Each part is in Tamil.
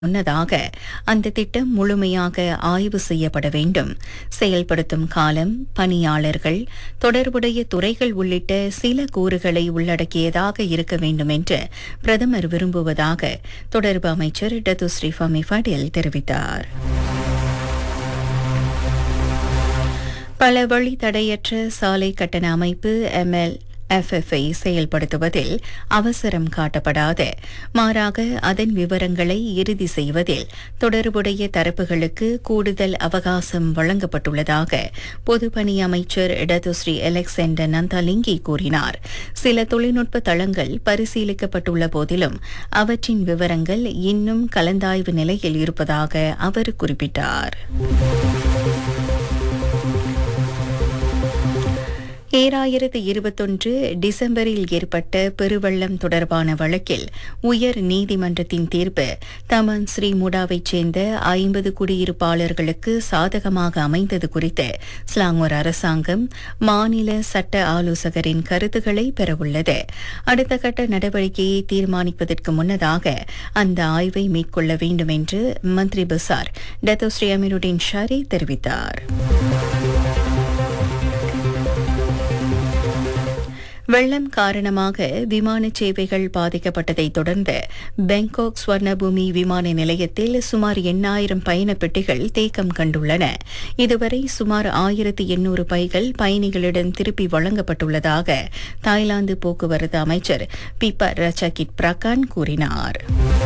முன்னதாக அந்த திட்டம் முழுமையாக ஆய்வு செய்யப்பட வேண்டும் செயல்படுத்தும் காலம் பணியாளர்கள் தொடர்புடைய துறைகள் உள்ளிட்ட சில கூறுகளை உள்ளடக்கியதாக இருக்க வேண்டும் என்று பிரதமர் விரும்புவதாக தொடர்பு அமைச்சர் டத்துஸ்ரீ ஃபமி ஃபடில் தெரிவித்தார் பல வழி தடையற்ற சாலை கட்டண அமைப்பு எம்எல் எஃப்எஃப்ஐ செயல்படுத்துவதில் அவசரம் காட்டப்படாத மாறாக அதன் விவரங்களை இறுதி செய்வதில் தொடர்புடைய தரப்புகளுக்கு கூடுதல் அவகாசம் வழங்கப்பட்டுள்ளதாக பொதுப்பணி அமைச்சர் இடதுஸ்ரீ அலெக்சாண்டர் நந்தாலிங்கி கூறினார் சில தொழில்நுட்ப தளங்கள் பரிசீலிக்கப்பட்டுள்ள போதிலும் அவற்றின் விவரங்கள் இன்னும் கலந்தாய்வு நிலையில் இருப்பதாக அவர் குறிப்பிட்டார் ஏழாயிரத்து இருபத்தொன்று டிசம்பரில் ஏற்பட்ட பெருவெள்ளம் தொடர்பான வழக்கில் உயர் நீதிமன்றத்தின் தீர்ப்பு தமன் ஸ்ரீ முடாவைச் சேர்ந்த ஐம்பது குடியிருப்பாளர்களுக்கு சாதகமாக அமைந்தது குறித்து ஸ்லாங்கூர் அரசாங்கம் மாநில சட்ட ஆலோசகரின் கருத்துக்களை பெறவுள்ளது அடுத்த கட்ட நடவடிக்கையை தீர்மானிப்பதற்கு முன்னதாக அந்த ஆய்வை மேற்கொள்ள வேண்டும் என்று மந்திரி பசார் டத்தோஸ்ரீ அமீருddin ஷாரி தெரிவித்தார் வெள்ளம் காரணமாக விமான சேவைகள் பாதிக்கப்பட்டதை தொடர்ந்து பேங்காக் ஸ்வர்ணபூமி விமான நிலையத்தில் சுமார் எண்ணாயிரம் பயண பெட்டிகள் தேக்கம் கண்டுள்ளன இதுவரை சுமார் ஆயிரத்தி எண்ணூறு பைகள் பயணிகளிடம் திருப்பி வழங்கப்பட்டுள்ளதாக தாய்லாந்து போக்குவரத்து அமைச்சர் பிப ரச்சகிட் பிரகான் கூறினார்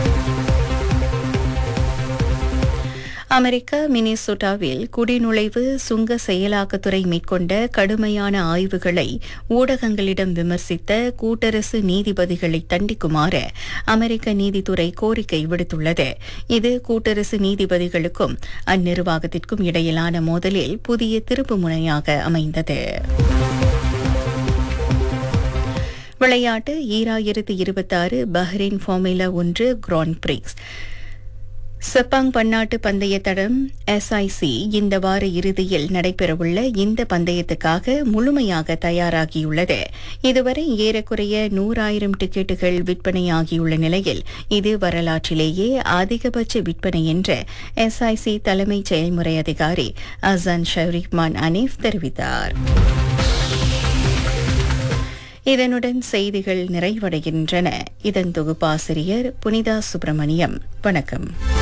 அமெரிக்க மினிசோட்டாவில் குடிநுழைவு சுங்க செயலாக்கத்துறை மேற்கொண்ட கடுமையான ஆய்வுகளை ஊடகங்களிடம் விமர்சித்த கூட்டரசு நீதிபதிகளை தண்டிக்குமாறு அமெரிக்க நீதித்துறை கோரிக்கை விடுத்துள்ளது இது கூட்டரசு நீதிபதிகளுக்கும் அந்நிர்வாகத்திற்கும் இடையிலான மோதலில் புதிய திருப்பு முனையாக அமைந்தது விளையாட்டு ஈராயிரத்து இருபத்தாறு பஹ்ரைன் ஃபார்முலா ஒன்று கிராண்ட் பிரிக்ஸ் செப்பாங் பன்னாட்டு பந்தய தடம் எஸ்ஐசி இந்த வார இறுதியில் நடைபெறவுள்ள இந்த பந்தயத்துக்காக முழுமையாக தயாராகியுள்ளது இதுவரை ஏறக்குறைய நூறாயிரம் டிக்கெட்டுகள் விற்பனையாகியுள்ள நிலையில் இது வரலாற்றிலேயே அதிகபட்ச விற்பனை என்று எஸ்ஐசி தலைமைச் செயல்முறை அதிகாரி அசான் ஷரீஃப்மான் அனீஃப் தெரிவித்தார் இதனுடன் செய்திகள் நிறைவடைகின்றன இதன் தொகுப்பாசிரியர் புனிதா சுப்பிரமணியம் வணக்கம்